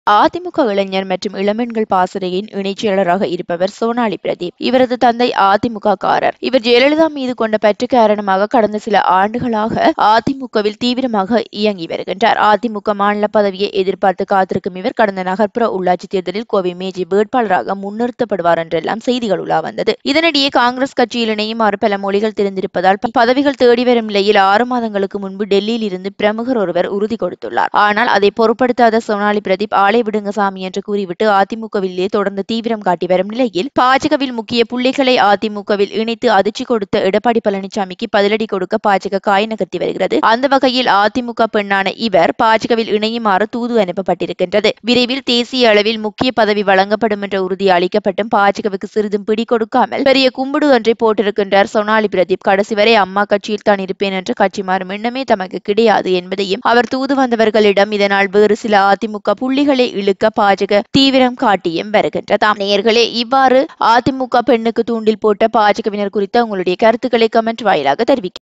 அதிமுக இளைஞர் மற்றும் இளம்பெண்கள் பாசறையின் இணைச் செயலராக இருப்பவர் சோனாலி பிரதீப் இவரது தந்தை அதிமுக காரர் இவர் ஜெயலலிதா மீது கொண்ட பற்று காரணமாக கடந்த சில ஆண்டுகளாக அதிமுகவில் தீவிரமாக இயங்கி வருகின்றார் அதிமுக மாநில பதவியை எதிர்பார்த்து காத்திருக்கும் இவர் கடந்த நகர்ப்புற உள்ளாட்சி தேர்தலில் கோவை மேஜி வேட்பாளராக முன்னிறுத்தப்படுவார் என்றெல்லாம் செய்திகள் உலா வந்தது இதனிடையே காங்கிரஸ் கட்சியில் இணையுமாறு பல மொழிகள் தெரிந்திருப்பதால் ப- பதவிகள் தேடி வரும் நிலையில் ஆறு மாதங்களுக்கு முன்பு டெல்லியில் இருந்து பிரமுகர் ஒருவர் உறுதி கொடுத்துள்ளார் ஆனால் அதை பொருட்படுத்தாத சோனாலி பிரதீப் ஆளை விடுங்க சாமி என்று கூறிவிட்டு அதிமுகவிலே தொடர்ந்து தீவிரம் காட்டி வரும் நிலையில் பாஜகவில் முக்கிய புள்ளிகளை அதிமுகவில் இணைத்து அதிர்ச்சி கொடுத்த எடப்பாடி பழனிசாமிக்கு பதிலடி கொடுக்க பாஜக காய் நகர்த்தி வருகிறது அந்த வகையில் அதிமுக பெண்ணான இவர் பாஜகவில் இணையுமாறு தூது அனுப்பப்பட்டிருக்கின்றது விரைவில் தேசிய அளவில் முக்கிய பதவி வழங்கப்படும் என்ற உறுதி அளிக்கப்பட்டும் பாஜகவுக்கு சிறிதும் பிடி கொடுக்காமல் பெரிய கும்பிடு ஒன்றை போட்டிருக்கின்றார் சோனாலி பிரதீப் கடைசி வரை அம்மா கட்சியில் தான் இருப்பேன் என்று கட்சி மாறும் எண்ணமே தமக்கு கிடையாது என்பதையும் அவர் தூது வந்தவர்களிடம் இதனால் வேறு சில அதிமுக புள்ளிகளை இழுக்க பாஜக தீவிரம் காட்டியும் வருகின்றதாம் நேயர்களே இவ்வாறு அதிமுக பெண்ணுக்கு தூண்டில் போட்ட பாஜகவினர் குறித்த உங்களுடைய கருத்துக்களை கமெண்ட் வாயிலாக தெரிவிக்க